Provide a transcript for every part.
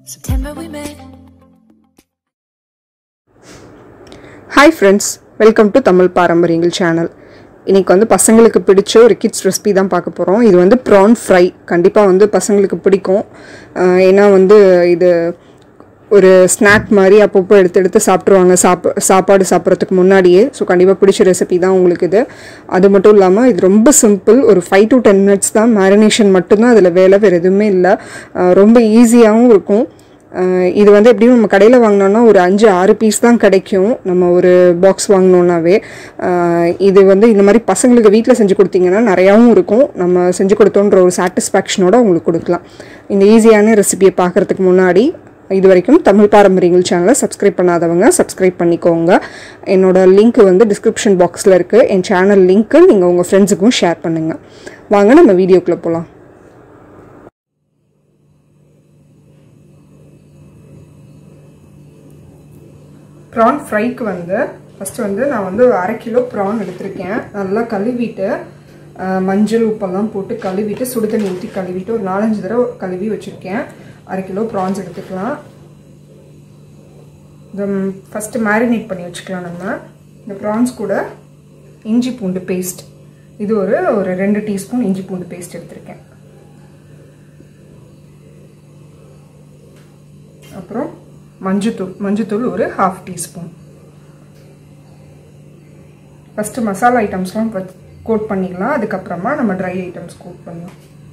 September we met. Hi friends welcome to Tamil பாரம்பரியங்கள் channel இன்னைக்கு வந்து பசங்களுக்கு பிடிச்ச ஒரு கிட்ஸ் ரெசிபி தான் பார்க்க போகிறோம் இது வந்து ப்ரான் ஃப்ரை கண்டிப்பாக வந்து பசங்களுக்கு பிடிக்கும் ஆஹ் ஏன்னா வந்து இது ஒரு ஸ்நாக் மாதிரி அப்பப்போ எடுத்து எடுத்து சாப்பிட்ருவாங்க சாப்ப சாப்பாடு சாப்பிட்றதுக்கு முன்னாடியே ஸோ கண்டிப்பாக பிடிச்ச ரெசிபி தான் உங்களுக்கு இது அது மட்டும் இல்லாமல் இது ரொம்ப சிம்பிள் ஒரு ஃபைவ் டு டென் மினிட்ஸ் தான் மேரினேஷன் மட்டும்தான் அதில் வேலை வேறு எதுவுமே இல்லை ஆஹ் ரொம்ப ஈஸியாகவும் இருக்கும் அஹ் இது வந்து எப்படியும் நம்ம கடையில் வாங்கினோன்னா ஒரு அஞ்சு ஆறு பீஸ் தான் கிடைக்கும் நம்ம ஒரு பாக்ஸ் வாங்கினோன்னாவே அஹ் இது வந்து இந்த மாதிரி பசங்களுக்கு வீட்டில் செஞ்சு கொடுத்தீங்கன்னா நிறையாவும் இருக்கும் நம்ம செஞ்சு கொடுத்தோன்ற ஒரு சாட்டிஸ்ஃபேக்ஷனோட உங்களுக்கு கொடுக்கலாம் இந்த ஈஸியான ரெசிபியை பார்க்குறதுக்கு முன்னாடி இது வரைக்கும் தமிழ் பாரம்பரியங்கள் சேனலை சப்ஸ்கிரைப் பண்ணாதவங்க சப்ஸ்கிரைப் பண்ணிக்கோங்க என்னோட லிங்க் வந்து டிஸ்கிரிப்ஷன் பாக்ஸில் இருக்குது என் சேனல் லிங்க்கு நீங்கள் உங்கள் ஃப்ரெண்ட்ஸுக்கும் ஷேர் பண்ணுங்கள் வாங்க நம்ம வீடியோக்குள்ளே போகலாம் ப்ரான் ஃப்ரைக்கு வந்து ஃபஸ்ட்டு வந்து நான் வந்து ஒரு அரை கிலோ ப்ரான் எடுத்திருக்கேன் நல்லா கழுவிட்டு அஹ், மஞ்சள் உப்பெல்லாம் போட்டு கழுவிட்டு சுடு தண்ணி ஊற்றி கழுவிட்டு ஒரு நாலஞ்சு தடவை கழுவி வச்சுருக்கேன் அரை கிலோ ப்ரான்ஸ் எடுத்துக்கலாம் இந்த ஃபஸ்ட்டு மேரினேட் பண்ணி வச்சுக்கலாம் நம்ம இந்த ப்ரான்ஸ் கூட இஞ்சி பூண்டு பேஸ்ட் இது ஒரு ஒரு ரெண்டு டீஸ்பூன் இஞ்சி பூண்டு பேஸ்ட் எடுத்திருக்கேன் அப்புறம் மஞ்சத்தூள் மஞ்சத்தூள் ஒரு ஹாஃப் டீஸ்பூன் ஃபஸ்ட்டு மசாலா ஐட்டம்ஸ்லாம் கோட் பண்ணிக்கலாம் அதுக்கப்புறமா நம்ம ட்ரை ஐட்டம்ஸ் கோட் பண்ணலாம்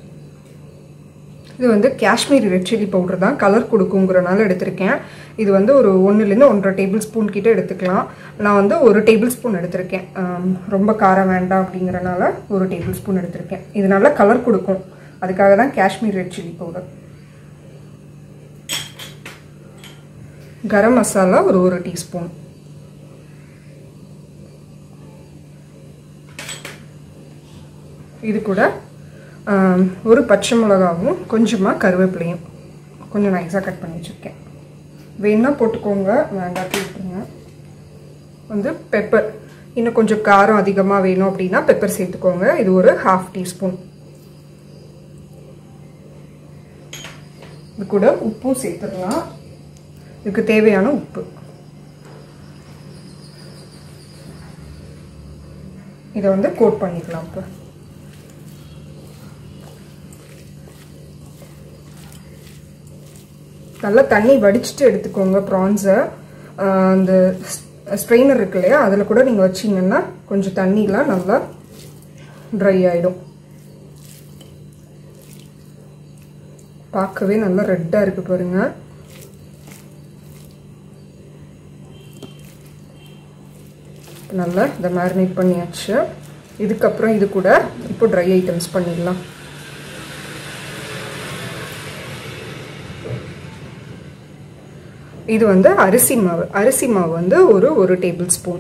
இது வந்து காஷ்மீரி ரெட் சில்லி பவுடர் தான் கலர் கொடுக்குங்கிறனால எடுத்திருக்கேன் இது வந்து ஒரு ஒன்றுலேருந்து ஒன்றரை டேபிள் ஸ்பூன் கிட்ட எடுத்துக்கலாம் நான் வந்து ஒரு டேபிள் ஸ்பூன் எடுத்திருக்கேன் ஆம், ரொம்ப காரம் வேண்டாம் அப்படிங்கிறனால ஒரு டேபிள் ஸ்பூன் எடுத்திருக்கேன் இது நல்லா கலர் கொடுக்கும் அதுக்காக தான் Kashmir red chilli powder garam masala ஒரு ஒரு டீஸ்பூன் இது கூட ஆம், ஒரு பச்சை மிளகாவும் கொஞ்சமாக கருவேப்பிலையும் கொஞ்சம் நைஸாக கட் பண்ணி வச்சுருக்கேன் வேணுன்னா போட்டுக்கோங்க வேண்டாட்டி விட்டுருங்க வந்து பெப்பர் இன்னும் கொஞ்சம் காரம் அதிகமாக வேணும் அப்படின்னா பெப்பர் சேர்த்துக்கோங்க இது ஒரு ஹாஃப் டீஸ்பூன் இது கூட உப்பும் சேர்த்துடலாம் இதுக்கு தேவையான உப்பு இதை வந்து கோட் பண்ணிக்கலாம் இப்போ நல்லா தண்ணி வடிச்சிட்டு எடுத்துக்கோங்க ப்ரான்ஸை அந்த ஸ்ட்ரெயினர் இருக்கு இல்லையா அதில் கூட நீங்கள் வச்சிங்கன்னா கொஞ்சம் தண்ணிலாம் நல்லா ட்ரை ஆகிடும் பார்க்கவே நல்லா ரெட்டாக இருக்கு பாருங்க நல்லா இதை மேரினேட் பண்ணியாச்சு இதுக்கப்புறம் இது கூட இப்போ ட்ரை ஐட்டம்ஸ் பண்ணிடலாம் இது வந்து அரிசி மாவு அரிசி மாவு வந்து ஒரு ஒரு டேபிள் ஸ்பூன்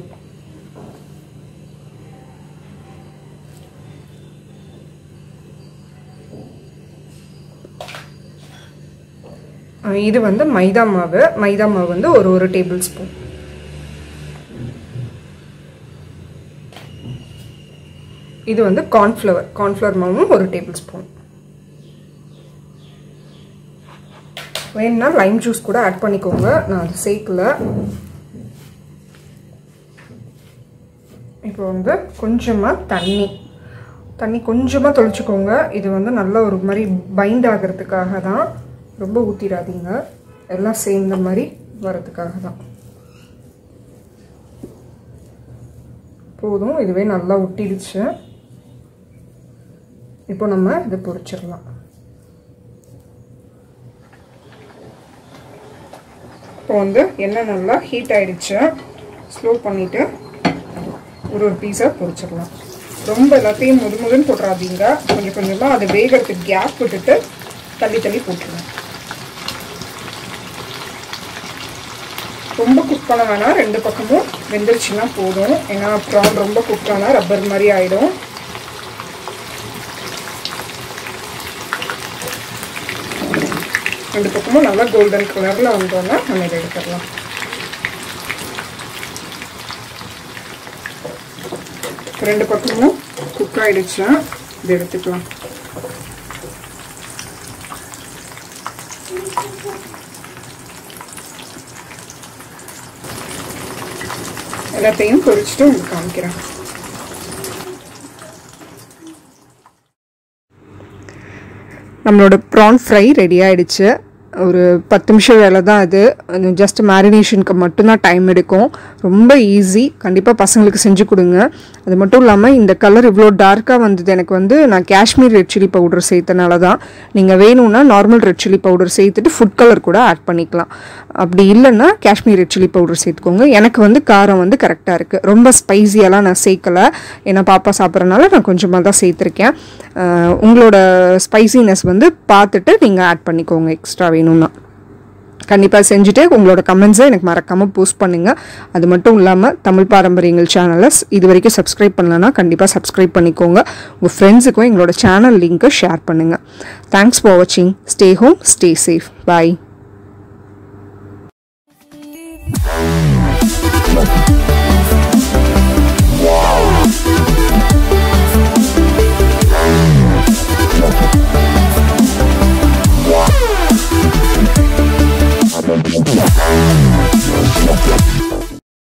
இது வந்து மைதா மாவு மைதா மாவு வந்து ஒரு ஒரு டேபிள் ஸ்பூன் இது வந்து கார்ன்ஃப்ளவர் கார்ன்ஃப்ளவர் மாவும் ஒரு டேபிள் ஸ்பூன் வேணும்னா லைம் ஜூஸ் கூட ஆட் பண்ணிக்கோங்க நான் அது சேர்க்கல இப்போ வந்து கொஞ்சமாக தண்ணி தண்ணி கொஞ்சமாக தொளிச்சுக்கோங்க இது வந்து நல்ல ஒரு மாதிரி பைண்ட் ஆகிறதுக்காக தான் ரொம்ப ஊற்றிடாதீங்க எல்லாம் சேர்ந்த மாதிரி வரதுக்காக தான் போதும் இதுவே நல்லா ஒட்டிடுச்சு இப்போ நம்ம இதை பொரிச்சிடலாம் இப்போ வந்து எண்ணெய் நல்லா ஹீட் ஆயிடுச்சு ஸ்லோ பண்ணிவிட்டு ஒரு ஒரு பீஸாக பொரிச்சிடலாம் ரொம்ப எல்லாத்தையும் முது முதுன்னு போட்டுறாதீங்க கொஞ்சம் கொஞ்சமாக அதை வேகிறதுக்கு கேப் விட்டுட்டு தள்ளி தள்ளி போட்டுருங்க ரொம்ப குக் பண்ண வேணாம் ரெண்டு பக்கமும் வெந்துருச்சுன்னா போதும் ஏன்னா ப்ரான் ரொம்ப குக் ஆனால் ரப்பர் மாதிரி ஆயிடும் ரெண்டு பக்கமும் நல்லா கோல்டன் கலரில் வந்தோன்னா நம்ம இதை எடுத்துடலாம் ரெண்டு பக்கமும் குக் ஆயிடுச்சு இதை எடுத்துக்கலாம் எல்லாத்தையும் பொரிச்சிட்டு உங்களுக்கு காமிக்கிறேன் நம்மளோட ப்ரான் ஃப்ரை ரெடி ஆயிடுச்சு ஒரு பத்து நிமிஷம் வேலை தான் அது ஜஸ்ட் மேரினேஷனுக்கு மட்டும்தான் டைம் எடுக்கும் ரொம்ப ஈஸி கண்டிப்பாக பசங்களுக்கு செஞ்சு கொடுங்க அது மட்டும் இல்லாமல் இந்த கலர் இவ்வளோ டார்க்காக வந்தது எனக்கு வந்து நான் காஷ்மீர் ரெட் சில்லி பவுடர் சேர்த்தனால தான் நீங்கள் வேணும்னா நார்மல் ரெட் சில்லி பவுடர் சேர்த்துட்டு ஃபுட் கலர் கூட ஆட் பண்ணிக்கலாம் அப்படி இல்லைன்னா காஷ்மீர் ரெட் சில்லி பவுடர் சேர்த்துக்கோங்க எனக்கு வந்து காரம் வந்து கரெக்டாக இருக்குது ரொம்ப ஸ்பைசியெல்லாம் நான் சேர்க்கலை ஏன்னா பாப்பா சாப்பிட்றனால நான் கொஞ்சமாக தான் சேர்த்துருக்கேன் அஹ் உங்களோட ஸ்பைசினஸ் வந்து பார்த்துட்டு நீங்கள் ஆட் பண்ணிக்கோங்க எக்ஸ்ட்ரா வேணும்னா கண்டிப்பாக செஞ்சுட்டு உங்களோட கமெண்ட்ஸை எனக்கு மறக்காமல் போஸ்ட் பண்ணுங்கள் அது மட்டும் இல்லாமல் தமிழ் பாரம்பரியங்கள் சேனலை இது வரைக்கும் சப்ஸ்கிரைப் பண்ணலன்னா கண்டிப்பாக சப்ஸ்கிரைப் பண்ணிக்கோங்க உங்கள் ஃப்ரெண்ட்ஸுக்கும் எங்களோட சேனல் லிங்க்கை ஷேர் பண்ணுங்கள் தேங்க்ஸ் ஃபார் வாட்சிங் ஸ்டே ஹோம் ஸ்டே சேஃப் பாய்